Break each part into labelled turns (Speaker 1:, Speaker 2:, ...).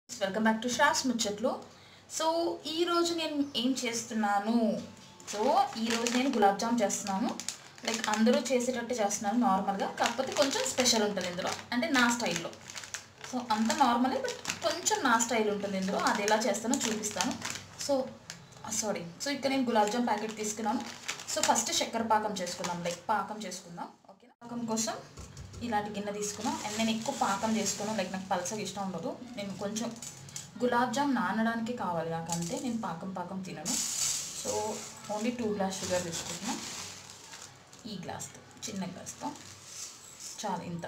Speaker 1: Welcome back to శ్రాస్ ముచ్చట్లు so ఈ రోజు నేను ఏం చేస్తున్నాను సో ఈ రోజు నేను గులాబ్ జామ్ చేస్తున్నాను లైక్ అందరూ చేసేటట్టు చేస్తున్నాను నార్మల్గా కాకపోతే కొంచెం స్పెషల్ ఉంటుంది ఇందులో అంటే నా స్టైల్లో సో అంత నార్మలే బట్ కొంచెం నా స్టైల్ ఉంటుంది ఇందులో అది ఎలా చేస్తానో చూపిస్తాను సో సారీ సో ఇక్కడ నేను గులాబ్ జామ్ ప్యాకెట్ తీసుకున్నాను సో ఫస్ట్ చక్కెర పాకం చేసుకుందాం లైక్ పాకం చేసుకుందాం ఓకేనా పాకం కోసం ఇలాంటి గిన్నె తీసుకున్నాం అండ్ నేను ఎక్కువ పాకం చేసుకున్నాను లైక్ నాకు పలసగా ఇష్టం ఉండదు నేను కొంచెం గులాబ్ జామ్ నానడానికి కావాలి నాకు అంతే నేను పాకం పాకం తినను so only two glass sugar తీసుకుంటున్నాను ఈ గ్లాస్తో చిన్న గ్లాస్తో చాలా ఇంత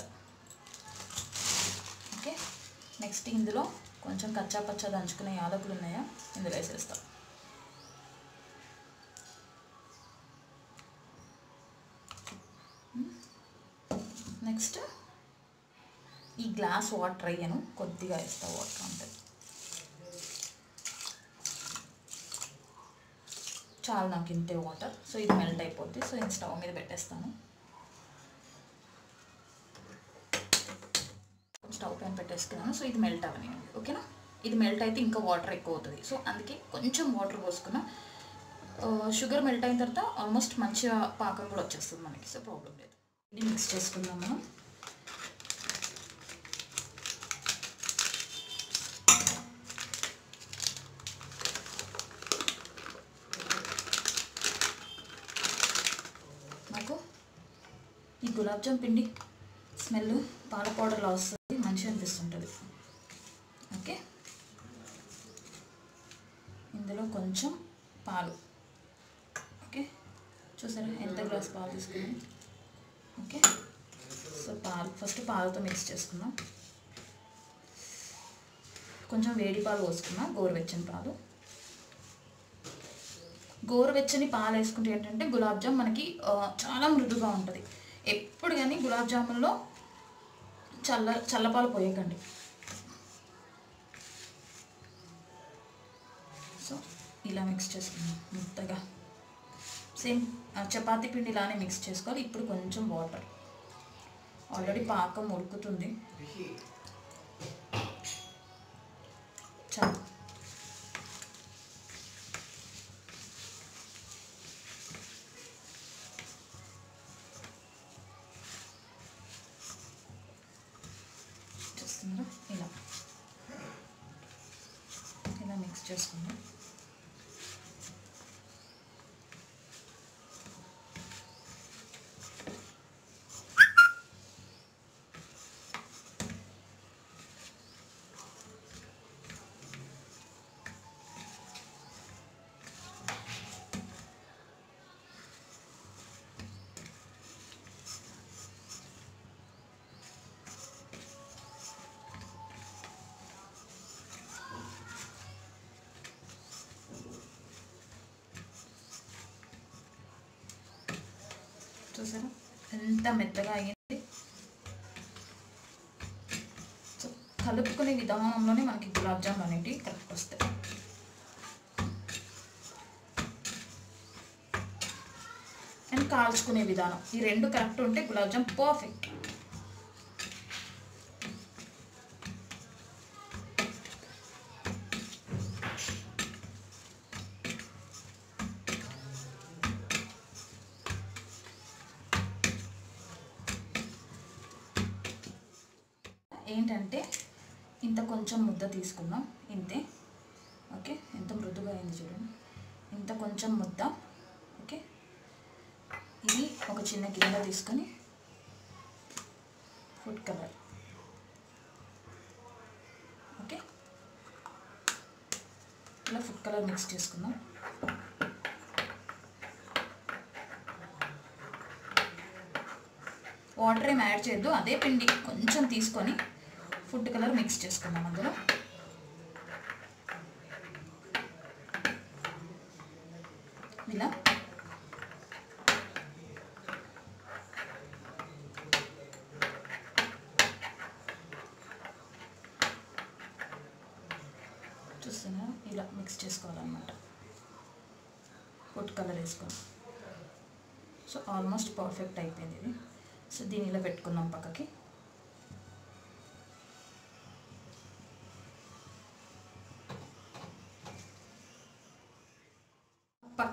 Speaker 1: ఓకే నెక్స్ట్ ఇందులో కొంచెం కచ్చా పచ్చా దంచుకునే యాలకులు ఉన్నాయా ఇందులో వేసేస్తాం నెక్స్ట్ ఈ గ్లాస్ వాటర్ అయ్యాను కొద్దిగా వేస్తా వాటర్ అంతే చాలు నాకు ఇంతే వాటర్ సో ఇది మెల్ట్ అయిపోద్ది సో ఇది స్టవ్ మీద పెట్టేస్తాను స్టవ్ పైన పెట్టేసుకున్నాను సో ఇది మెల్ట్ అవ్వని ఓకేనా ఇది మెల్ట్ అయితే ఇంకా వాటర్ ఎక్కువ అవుతుంది సో అందుకే కొంచెం వాటర్ పోసుకున్నా షుగర్ మెల్ట్ అయిన తర్వాత ఆల్మోస్ట్ మంచిగా పాకం కూడా వచ్చేస్తుంది మనకి సో ప్రాబ్లం లేదు ఇది మిక్స్ చేసుకుందాం మనం నాకు ఈ గులాబ్ జామ్ పిండి స్మెల్ పాల పౌడర్లా వస్తుంది మంచిగా అనిపిస్తుంటుంది ఓకే ఇందులో కొంచెం పాలు ఓకే చూసారా ఎంత గ్లాస్ పాలు తీసుకున్నాం ఓకే సో పాలు ఫస్ట్ పాలతో మిక్స్ చేసుకున్నాం కొంచెం వేడి పాలు పోసుకున్నాం గోరువెచ్చని పాలు గోరువెచ్చని పాలు వేసుకుంటే ఏంటంటే గులాబ్ జామ్ మనకి ఆ, చాలా మృదుగా ఉంటుంది ఎప్పుడు కానీ గులాబ్ జామున్లో చల్ల చల్లపాలు పోయకండి సో ఇలా మిక్స్ చేసుకున్నాం ముద్దగా సేమ్ ఆ, చపాతీ పిండి ఇలానే మిక్స్ చేసుకోవాలి ఇప్పుడు కొంచెం వాటర్ ఆల్రెడీ పాకం ఉడుకుతుంది చాలు చూస్తున్నారా ఇలా ఇలా మిక్స్ చేసుకుందాం చూసారా ఎంత మెత్తగా అయ్యింది సో కలుపుకునే విధానంలోనే మనకి గులాబ్ జామ్ అనేటివి కరెక్ట్ వస్తాయి అండ్ కాల్చుకునే విధానం ఈ రెండు కరెక్ట్ ఉంటే గులాబ్ జామ్ పర్ఫెక్ట్ ఏంటంటే ఇంత కొంచెం ముద్ద తీసుకుందాం ఇంతే ఓకే ఎంత మృదుగా అయింది చూడండి ఇంత కొంచెం ముద్ద ఓకే ఇది ఒక చిన్న గిన్నె తీసుకొని ఫుడ్ కలర్ ఓకే ఇలా ఫుడ్ కలర్ మిక్స్ చేసుకుందాం వాటర్ ఏం యాడ్ చేయొద్దు అదే పిండి కొంచెం తీసుకొని ఫుడ్ కలర్ మిక్స్ చేసుకుందాం అందులో ఇలా చూస్తున్నా ఇలా మిక్స్ చేసుకోవాలన్నమాట ఫుడ్ కలర్ వేసుకోవాలి సో ఆల్మోస్ట్ పర్ఫెక్ట్ అయిపోయింది ఇది సో దీని ఇలా పెట్టుకుందాం పక్కకి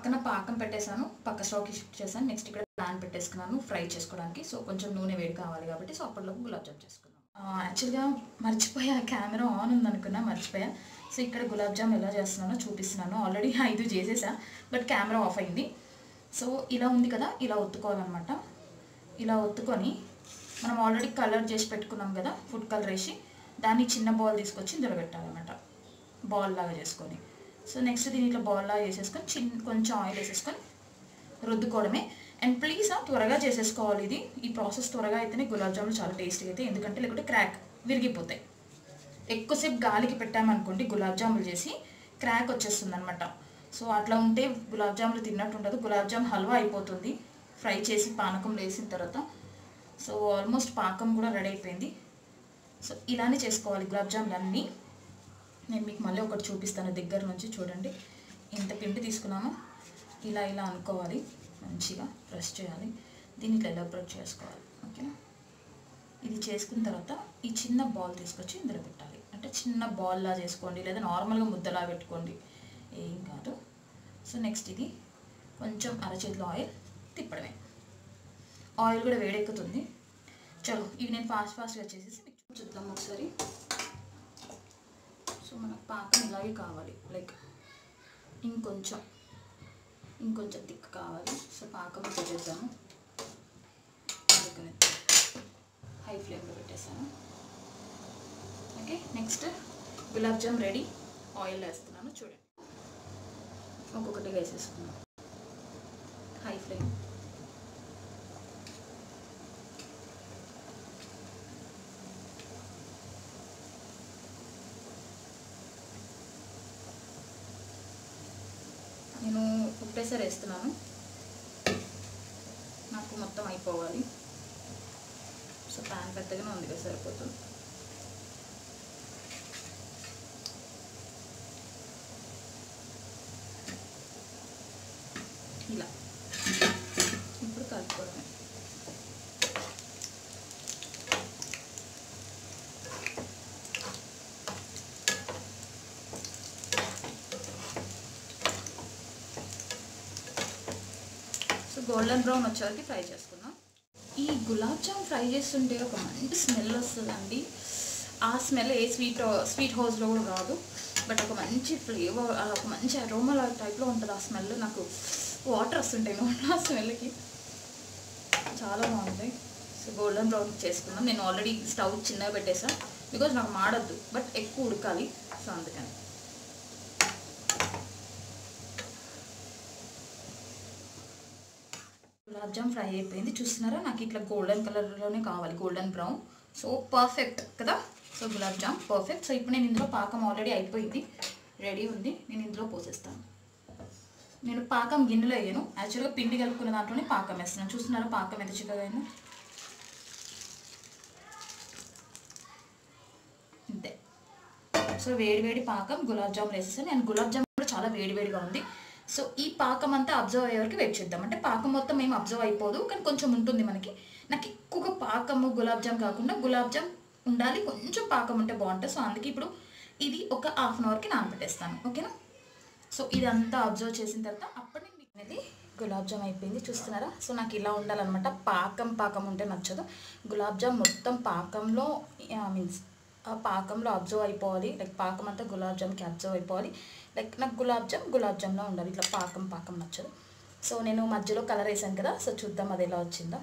Speaker 1: పక్కన పాకం పెట్టేశాను పక్క స్టవ్కి షిఫ్ట్ చేశాను నెక్స్ట్ ఇక్కడ ప్లాన్ పెట్టేసుకున్నాను ఫ్రై చేసుకోవడానికి సో కొంచెం నూనె వేడి కావాలి కాబట్టి సో అప్పటిలోపు గులాబ్ జామ్ చేసుకున్నాను యాక్చువల్గా మర్చిపోయా కెమెరా ఆన్ ఉంది అనుకున్నా మర్చిపోయా సో ఇక్కడ గులాబ్ జామ్ ఎలా చేస్తున్నానో చూపిస్తున్నాను ఆల్రెడీ ఐదు చేసేసా బట్ కెమెరా ఆఫ్ అయింది సో ఇలా ఉంది కదా ఇలా ఒత్తుకోవాలన్నమాట ఇలా ఒత్తుకొని మనం ఆల్రెడీ కలర్ చేసి పెట్టుకున్నాం కదా ఫుడ్ కలర్ వేసి దాన్ని చిన్న బాల్ తీసుకొచ్చి ఇందులో పెట్టాలన్నమాట బాల్ లాగా చేసుకొని సో నెక్స్ట్ దీని ఇట్లా బాల్ లాగా చేసేసుకొని చిన్న కొంచెం ఆయిల్ వేసేసుకొని రుద్దుకోవడమే అండ్ ప్లీజ్ త్వరగా చేసేసుకోవాలి ఇది ఈ ప్రాసెస్ త్వరగా అయితేనే గులాబ్ జాములు చాలా టేస్టీగా అయితే ఎందుకంటే లేకుంటే క్రాక్ విరిగిపోతాయి ఎక్కువసేపు గాలికి పెట్టామనుకోండి గులాబ్ జాములు చేసి క్రాక్ వచ్చేస్తుంది అనమాట సో అట్లా ఉంటే గులాబ్ జాములు తిన్నట్టు ఉండదు గులాబ్ జామ్ హల్వా అయిపోతుంది ఫ్రై చేసి పానకంలో వేసిన తర్వాత సో ఆల్మోస్ట్ పాకం కూడా రెడీ అయిపోయింది సో ఇలానే చేసుకోవాలి గులాబ్ జాములు అన్నీ నేను మీకు మళ్ళీ ఒకటి చూపిస్తాను దగ్గర నుంచి చూడండి ఇంత పిండి తీసుకున్నాము ఇలా ఇలా అనుకోవాలి మంచిగా ప్రెస్ చేయాలి దీన్ని ఇట్లా ఎలాబరేట్ చేసుకోవాలి ఓకేనా ఇది చేసుకున్న తర్వాత ఈ చిన్న బాల్ తీసుకొచ్చి ఇందులో పెట్టాలి అంటే చిన్న బాల్లా చేసుకోండి లేదా నార్మల్గా ముద్దలా పెట్టుకోండి ఏం కాదు సో నెక్స్ట్ ఇది కొంచెం అరచేతిలో ఆయిల్ తిప్పడమే ఆయిల్ కూడా వేడెక్కుతుంది చలో ఇవి నేను ఫాస్ట్ ఫాస్ట్గా చేసేసి మీకు చూద్దాం ఒకసారి సో మనకు పాకం ఇలాగే కావాలి లైక్ ఇంకొంచెం ఇంకొంచెం థిక్ కావాలి సో పాకం ఇట్లా చేద్దాము అందుకని హై ఫ్లేమ్లో పెట్టేసాను okay next gulab jam ready oil వేస్తున్నాను చూడండి ఒక్కొక్కటిగా వేసేసుకున్నాను హై ఫ్లేమ్ నేను ఒకటేసారి వేస్తున్నాను నాకు మొత్తం అయిపోవాలి సో ప్యాన్ పెద్దగానే ఉంది కదా సరిపోతుంది ఇలా ఇప్పుడు కలుపుకోవడమే సో గోల్డెన్ బ్రౌన్ వచ్చేవరకు ఫ్రై చేసుకుందాం ఈ గులాబ్ జామ్ ఫ్రై చేస్తుంటే ఒక మంచి స్మెల్ వస్తుందండి ఆ స్మెల్ ఏ స్వీట్ స్వీట్ హౌస్లో కూడా రాదు బట్ ఒక మంచి ఫ్లేవర్ ఒక మంచి అరోమా టైప్లో ఉంటుంది ఆ స్మెల్ నాకు వాటర్ వస్తుంటాయి నోట్లో ఆ స్మెల్కి చాలా బాగుంటాయి సో గోల్డెన్ బ్రౌన్ చేసుకుందాం నేను ఆల్రెడీ స్టవ్ చిన్నగా పెట్టేసా బికాజ్ నాకు మాడద్దు బట్ ఎక్కువ ఉడకాలి సో అందుకని గులాబ్ జామ్ ఫ్రై అయిపోయింది చూస్తున్నారా నాకు ఇట్లా గోల్డెన్ కలర్లోనే కావాలి గోల్డెన్ బ్రౌన్ సో పర్ఫెక్ట్ కదా so gulab jam perfect so ఇప్పుడు నేను ఇందులో పాకం ఆల్రెడీ అయిపోయింది రెడీ ఉంది నేను ఇందులో పోసేస్తాను నేను పాకం గిన్నెలో వేయను యాక్చువల్గా పిండి కలుపుకున్న దాంట్లోనే పాకం వేస్తున్నాను చూస్తున్నారా పాకం ఎంత చిక్కగా అయిందో ఇంతే సో వేడి వేడి పాకం గులాబ్ జామున్ వేసేసాను నేను గులాబ్ జామున్ కూడా చాలా వేడి వేడిగా ఉంది సో ఈ పాకం అంతా అబ్జర్వ్ అయ్యే వరకు వెయిట్ చేద్దాం అంటే పాకం మొత్తం ఏం అబ్జర్వ్ అయిపోదు కానీ కొంచెం ఉంటుంది మనకి నాకు ఎక్కువగా పాకము గులాబ్ జామ్ కాకుండా గులాబ్ జామ్ ఉండాలి కొంచెం పాకం ఉంటే బాగుంటుంది సో అందుకే ఇప్పుడు ఇది ఒక హాఫ్ అన్ అవర్కి నానబెట్టేస్తాను ఓకేనా సో ఇదంతా అబ్జర్వ్ చేసిన తర్వాత అప్పుడు నేను మీకు అనేది గులాబ్ జామ్ అయిపోయింది చూస్తున్నారా సో నాకు ఇలా ఉండాలన్నమాట పాకం పాకం ఉంటే నచ్చదు గులాబ్ జామ్ మొత్తం పాకంలో మీన్స్ ఆ పాకంలో అబ్జర్వ్ అయిపోవాలి లైక్ పాకం అంతా గులాబ్ జామ్కి అబ్జర్వ్ అయిపోవాలి లైక్ నాకు గులాబ్ జామ్ గులాబ్ జామ్లో ఉండాలి ఇట్లా పాకం పాకం నచ్చదు సో నేను మధ్యలో కలర్ వేసాను కదా సో చూద్దాం అది ఎలా వచ్చిందో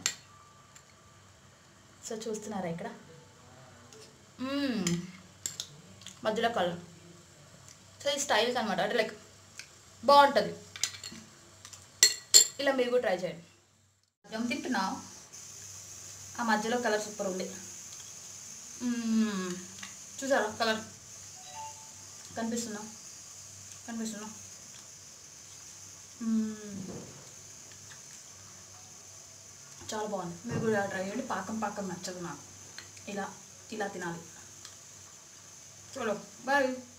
Speaker 1: సో చూస్తున్నారా ఇక్కడ మ్మ్. మధ్యలో కలర్ సో ఈ స్టైల్స్ అనమాట అంటే లైక్ బాగుంటుంది ఇలా మీరు కూడా ట్రై చేయండి ఏం తింటున్నా ఆ మధ్యలో కలర్ సూపర్ ఉంది మ్మ్. చూసారా కలర్ కనిపిస్తుందా కనిపిస్తుందా మ్మ్. చాలా బాగుంది మీరు కూడా ట్రై చేయండి పాకం పాకం నచ్చదు నాకు ఇలా ఇలా తినాలి చూడు బాయ్